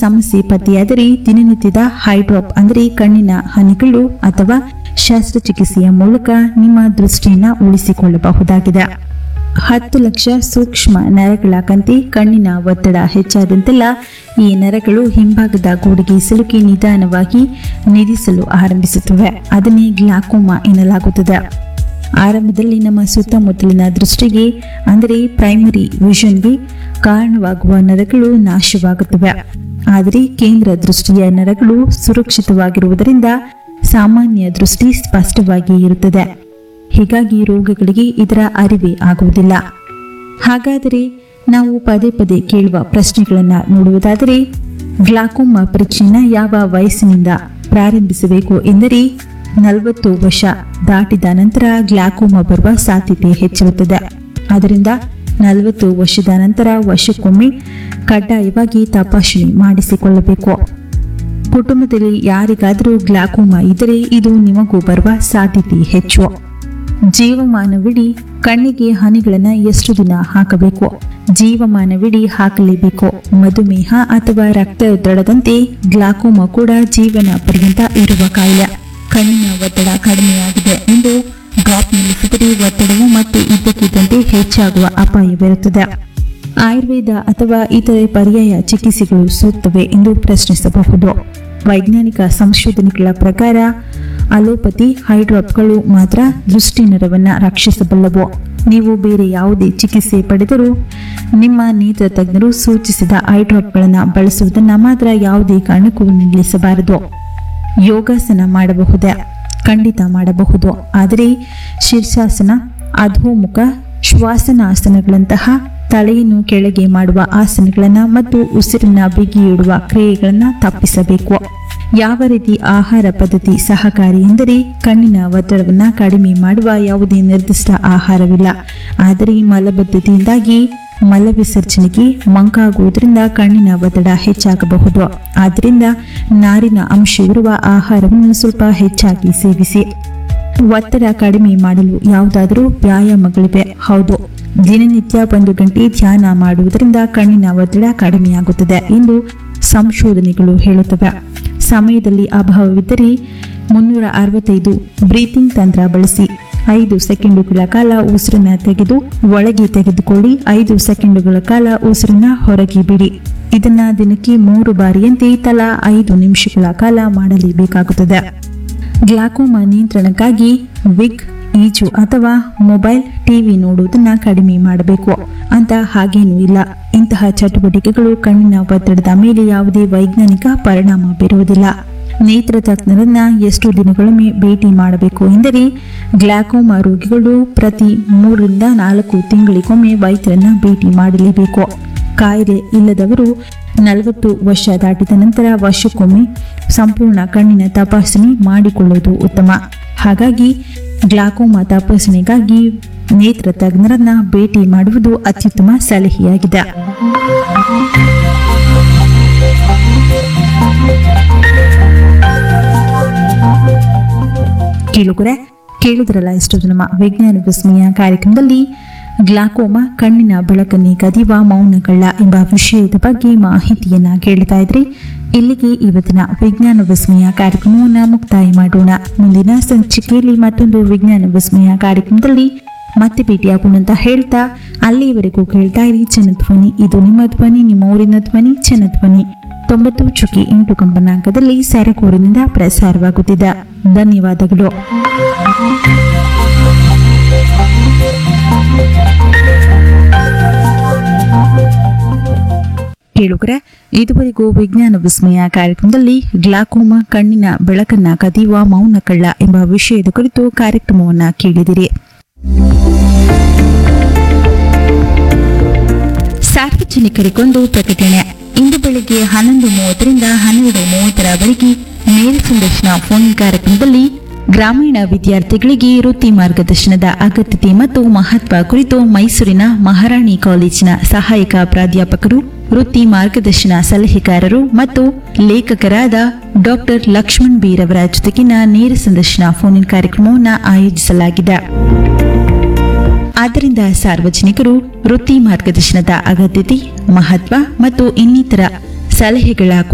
ಸಮಸ್ಯೆ ಪತ್ತೆಯಾದರೆ ದಿನನಿತ್ಯದ ಹೈಡ್ರಾಪ್ ಅಂದರೆ ಕಣ್ಣಿನ ಹನಿಗಳು ಅಥವಾ ಶಸ್ತ್ರಚಿಕಿತ್ಸೆಯ ಮೂಲಕ ನಿಮ್ಮ ದೃಷ್ಟಿಯನ್ನು ಉಳಿಸಿಕೊಳ್ಳಬಹುದಾಗಿದೆ ಹತ್ತು ಲಕ್ಷ ಸೂಕ್ಷ್ಮ ನರಗಳ ಕಂತೆ ಕಣ್ಣಿನ ಒತ್ತಡ ಹೆಚ್ಚಾದಂತೆಲ್ಲ ಈ ನರಗಳು ಹಿಂಭಾಗದ ಗೋಡೆಗೆ ಸಿಲುಕಿ ನಿಧಾನವಾಗಿ ನಿಧಿಸಲು ಆರಂಭಿಸುತ್ತವೆ ಅದನ್ನೇ ಗ್ಲಾಕೋಮಾ ಎನ್ನಲಾಗುತ್ತದೆ ಆರಂಭದಲ್ಲಿ ನಮ್ಮ ಸುತ್ತಮುತ್ತಲಿನ ದೃಷ್ಟಿಗೆ ಅಂದರೆ ಪ್ರೈಮರಿ ವಿಷನ್ಗೆ ಕಾರಣವಾಗುವ ನರಗಳು ನಾಶವಾಗುತ್ತವೆ ಆದರೆ ಕೇಂದ್ರ ದೃಷ್ಟಿಯ ನರಗಳು ಸುರಕ್ಷಿತವಾಗಿರುವುದರಿಂದ ಸಾಮಾನ್ಯ ದೃಷ್ಟಿ ಸ್ಪಷ್ಟವಾಗಿ ಇರುತ್ತದೆ ಹೀಗಾಗಿ ರೋಗಗಳಿಗೆ ಇದರ ಅರಿವೇ ಆಗುವುದಿಲ್ಲ ಹಾಗಾದರೆ ನಾವು ಪದೇ ಪದೇ ಕೇಳುವ ಪ್ರಶ್ನೆಗಳನ್ನು ನೋಡುವುದಾದರೆ ಗ್ಲಾಕೋಮಾ ಪರೀಕ್ಷೆನ ಯಾವ ವಯಸ್ಸಿನಿಂದ ಪ್ರಾರಂಭಿಸಬೇಕು ಎಂದರೆ ನಲವತ್ತು ವರ್ಷ ದಾಟಿದ ನಂತರ ಗ್ಲಾಕೋಮಾ ಬರುವ ಸಾಧ್ಯತೆ ಹೆಚ್ಚಿರುತ್ತದೆ ಆದ್ದರಿಂದ ನಲವತ್ತು ವರ್ಷದ ನಂತರ ವರ್ಷಕ್ಕೊಮ್ಮೆ ಕಡ್ಡಾಯವಾಗಿ ತಪಾಸಣೆ ಮಾಡಿಸಿಕೊಳ್ಳಬೇಕು ಕುಟುಂಬದಲ್ಲಿ ಯಾರಿಗಾದರೂ ಗ್ಲಾಕೋಮಾ ಇದ್ದರೆ ಇದು ನಿಮಗೂ ಬರುವ ಸಾಧ್ಯತೆ ಹೆಚ್ಚು ಜೀವಮಾನವಿಡೀ ಕಣ್ಣಿಗೆ ಹನಿಗಳನ್ನು ಎಷ್ಟು ದಿನ ಹಾಕಬೇಕು ಜೀವಮಾನವಿಡೀ ಹಾಕಲೇಬೇಕು ಮಧುಮೇಹ ಅಥವಾ ರಕ್ತದೊತ್ತಡದಂತೆ ಗ್ಲಾಕೋಮಾ ಕೂಡ ಜೀವನ ಪರ್ಯಂತ ಇರುವ ಕಾಯಿಲೆ ಕಣ್ಣಿನ ಒತ್ತಡ ಕಡಿಮೆಯಾಗಿದೆ ಎಂದು ಡ್ರಾಪ್ ನಿಲ್ಲಿಸಿದರೆ ಒತ್ತಡವು ಮತ್ತು ಇದ್ದಕ್ಕಿದ್ದಂತೆ ಹೆಚ್ಚಾಗುವ ಅಪಾಯವಿರುತ್ತದೆ ಆಯುರ್ವೇದ ಅಥವಾ ಇತರೆ ಪರ್ಯಾಯ ಚಿಕಿತ್ಸೆಗಳು ಸೂಕ್ತವೆ ಎಂದು ಪ್ರಶ್ನಿಸಬಹುದು ವೈಜ್ಞಾನಿಕ ಸಂಶೋಧನೆಗಳ ಪ್ರಕಾರ ಅಲೋಪತಿ ಹೈಡ್ರಾಪ್ಗಳು ಮಾತ್ರ ದೃಷ್ಟಿ ನರವನ್ನು ರಕ್ಷಿಸಬಲ್ಲವು ನೀವು ಬೇರೆ ಯಾವುದೇ ಚಿಕಿತ್ಸೆ ಪಡೆದರೂ ನಿಮ್ಮ ನೇತ್ರ ತಜ್ಞರು ಸೂಚಿಸಿದ ಐಡ್ರಾಪ್ಗಳನ್ನು ಬಳಸುವುದನ್ನು ಮಾತ್ರ ಯಾವುದೇ ಕಾರಣಕ್ಕೂ ನಿಲ್ಲಿಸಬಾರದು ಯೋಗಾಸನ ಮಾಡಬಹುದೇ ಖಂಡಿತ ಮಾಡಬಹುದು ಆದರೆ ಶೀರ್ಷಾಸನ ಅಧೋಮುಖ ಶ್ವಾಸನಾಸನಗಳಂತಹ ತಲೆಯನ್ನು ಕೆಳಗೆ ಮಾಡುವ ಆಸನಗಳನ್ನು ಮತ್ತು ಉಸಿರನ್ನ ಬಿಗಿಯಿಡುವ ಕ್ರಿಯೆಗಳನ್ನು ತಪ್ಪಿಸಬೇಕು ಯಾವ ರೀತಿ ಆಹಾರ ಪದ್ಧತಿ ಸಹಕಾರಿ ಎಂದರೆ ಕಣ್ಣಿನ ಒತ್ತಡವನ್ನು ಕಡಿಮೆ ಮಾಡುವ ಯಾವುದೇ ನಿರ್ದಿಷ್ಟ ಆಹಾರವಿಲ್ಲ ಆದರೆ ಮಲಬದ್ಧತೆಯಿಂದಾಗಿ ಮಲ ವಿಸರ್ಜನೆಗೆ ಮಂಕಾಗುವುದರಿಂದ ಕಣ್ಣಿನ ಒತ್ತಡ ಹೆಚ್ಚಾಗಬಹುದು ಆದ್ದರಿಂದ ನಾರಿನ ಅಂಶವಿರುವ ಆಹಾರವನ್ನು ಸ್ವಲ್ಪ ಹೆಚ್ಚಾಗಿ ಸೇವಿಸಿ ಒತ್ತಡ ಕಡಿಮೆ ಮಾಡಲು ಯಾವುದಾದರೂ ವ್ಯಾಯಾಮಗಳಿವೆ ಹೌದು ದಿನನಿತ್ಯ ಒಂದು ಗಂಟೆ ಧ್ಯಾನ ಮಾಡುವುದರಿಂದ ಕಣ್ಣಿನ ಒತ್ತಡ ಕಡಿಮೆಯಾಗುತ್ತದೆ ಎಂದು ಸಂಶೋಧನೆಗಳು ಹೇಳುತ್ತವೆ ಸಮಯದಲ್ಲಿ ಅಭಾವವಿದ್ದರೆ ಮುನ್ನೂರ ಅರವತ್ತೈದು ಬ್ರೀತಿಂಗ್ ತಂತ್ರ ಬಳಸಿ ಐದು ಸೆಕೆಂಡುಗಳ ಕಾಲ ಉಸಿರನ್ನ ತೆಗೆದು ಒಳಗೆ ತೆಗೆದುಕೊಳ್ಳಿ ಐದು ಸೆಕೆಂಡುಗಳ ಕಾಲ ಉಸಿರನ್ನ ಹೊರಗೆ ಬಿಡಿ ಇದನ್ನ ದಿನಕ್ಕೆ ಮೂರು ಬಾರಿಯಂತೆ ತಲಾ ಐದು ನಿಮಿಷಗಳ ಕಾಲ ಮಾಡಲೇಬೇಕಾಗುತ್ತದೆ ಗ್ಲಾಕೋಮಾ ನಿಯಂತ್ರಣಕ್ಕಾಗಿ ವಿಗ್ ಈಜು ಅಥವಾ ಮೊಬೈಲ್ ಟಿವಿ ನೋಡುವುದನ್ನ ಕಡಿಮೆ ಮಾಡಬೇಕು ಅಂತ ಹಾಗೇನೂ ಇಲ್ಲ ಇಂತಹ ಚಟುವಟಿಕೆಗಳು ಕಣ್ಣಿನ ಒತ್ತಡದ ಮೇಲೆ ಯಾವುದೇ ವೈಜ್ಞಾನಿಕ ಪರಿಣಾಮ ಬೀರುವುದಿಲ್ಲ ನೇತ್ರ ತಜ್ಞರನ್ನ ಎಷ್ಟು ದಿನಗಳೊಮ್ಮೆ ಭೇಟಿ ಮಾಡಬೇಕು ಎಂದರೆ ಗ್ಲಾಕೋಮಾ ರೋಗಿಗಳು ಪ್ರತಿ ಮೂರರಿಂದ ನಾಲ್ಕು ತಿಂಗಳಿಗೊಮ್ಮೆ ವೈದ್ಯರನ್ನ ಭೇಟಿ ಮಾಡಲೇಬೇಕು ಕಾಯಿಲೆ ಇಲ್ಲದವರು ನಲವತ್ತು ವರ್ಷ ದಾಟಿದ ನಂತರ ವರ್ಷಕ್ಕೊಮ್ಮೆ ಸಂಪೂರ್ಣ ಕಣ್ಣಿನ ತಪಾಸಣೆ ಮಾಡಿಕೊಳ್ಳುವುದು ಉತ್ತಮ ಹಾಗಾಗಿ ಗ್ಲಾಕೋಮಾ ತಪಾಸಣೆಗಾಗಿ ನೇತ್ರ ತಜ್ಞರನ್ನ ಭೇಟಿ ಮಾಡುವುದು ಅತ್ಯುತ್ತಮ ಸಲಹೆಯಾಗಿದೆ ಕೇಳುಗರೆ ಕೇಳಿದ್ರಲ್ಲ ಇಷ್ಟು ನಮ್ಮ ವಿಜ್ಞಾನ ವಿಸ್ಮಯ ಕಾರ್ಯಕ್ರಮದಲ್ಲಿ ಗ್ಲಾಕೋಮಾ ಕಣ್ಣಿನ ಬೆಳಕನ್ನೇ ಕದಿಯುವ ಮೌನಗಳ್ಳ ಎಂಬ ವಿಷಯದ ಬಗ್ಗೆ ಮಾಹಿತಿಯನ್ನ ಕೇಳ್ತಾ ಇದ್ರಿ ಇಲ್ಲಿಗೆ ಇವತ್ತಿನ ವಿಜ್ಞಾನ ವಿಸ್ಮಯ ಕಾರ್ಯಕ್ರಮವನ್ನು ಮುಕ್ತಾಯ ಮಾಡೋಣ ಮುಂದಿನ ಸಂಚಿಕೆಯಲ್ಲಿ ಮತ್ತೊಂದು ವಿಜ್ಞಾನ ವಿಸ್ಮಯ ಕಾರ್ಯಕ್ರಮದಲ್ಲಿ ಮತ್ತೆ ಭೇಟಿಯಾಗೋಣ ಅಂತ ಹೇಳ್ತಾ ಅಲ್ಲಿಯವರೆಗೂ ಕೇಳ್ತಾ ಇರಿ ಜನಧ್ವನಿ ಇದು ನಿಮ್ಮ ಧ್ವನಿ ನಿಮ್ಮ ಊರಿನ ಧ್ವನಿ ಜನಧ್ವನಿ ತೊಂಬತ್ತು ಚುಕ್ಕಿ ಎಂಟು ಕಂಪನಾಂಕದಲ್ಲಿ ಸರಕೂರಿನಿಂದ ಪ್ರಸಾರವಾಗುತ್ತಿದೆ ಧನ್ಯವಾದಗಳು ಕೇಳುಗರೆ ಇದುವರೆಗೂ ವಿಜ್ಞಾನ ವಿಸ್ಮಯ ಕಾರ್ಯಕ್ರಮದಲ್ಲಿ ಗ್ಲಾಕೋಮಾ ಕಣ್ಣಿನ ಬೆಳಕನ್ನ ಕದಿಯುವ ಮೌನ ಕಳ್ಳ ಎಂಬ ವಿಷಯದ ಕುರಿತು ಕಾರ್ಯಕ್ರಮವನ್ನ ಕೇಳಿದಿರಿ ಸಾರ್ವಜನಿಕರಿಗೊಂದು ಪ್ರಕಟಣೆ ಇಂದು ಬೆಳಿಗ್ಗೆ ಹನ್ನೊಂದು ಮೂವತ್ತರಿಂದ ಹನ್ನೆರಡು ಮೂವತ್ತರವರೆಗೆ ನೇರ ಸಂದರ್ಶನ ಫೋನ್ ಕಾರ್ಯಕ್ರಮದಲ್ಲಿ ಗ್ರಾಮೀಣ ವಿದ್ಯಾರ್ಥಿಗಳಿಗೆ ವೃತ್ತಿ ಮಾರ್ಗದರ್ಶನದ ಅಗತ್ಯತೆ ಮತ್ತು ಮಹತ್ವ ಕುರಿತು ಮೈಸೂರಿನ ಮಹಾರಾಣಿ ಕಾಲೇಜಿನ ಸಹಾಯಕ ಪ್ರಾಧ್ಯಾಪಕರು ವೃತ್ತಿ ಮಾರ್ಗದರ್ಶನ ಸಲಹೆಗಾರರು ಮತ್ತು ಲೇಖಕರಾದ ಡಾಕ್ಟರ್ ಲಕ್ಷ್ಮಣ್ ಬೀರವರ ಜೊತೆಗಿನ ನೇರ ಸಂದರ್ಶನ ಫೋನ್ ಕಾರ್ಯಕ್ರಮವನ್ನು ಆಯೋಜಿಸಲಾಗಿದೆ ಆದ್ದರಿಂದ ಸಾರ್ವಜನಿಕರು ವೃತ್ತಿ ಮಾರ್ಗದರ್ಶನದ ಅಗತ್ಯತೆ ಮಹತ್ವ ಮತ್ತು ಇನ್ನಿತರ ಸಲಹೆಗಳ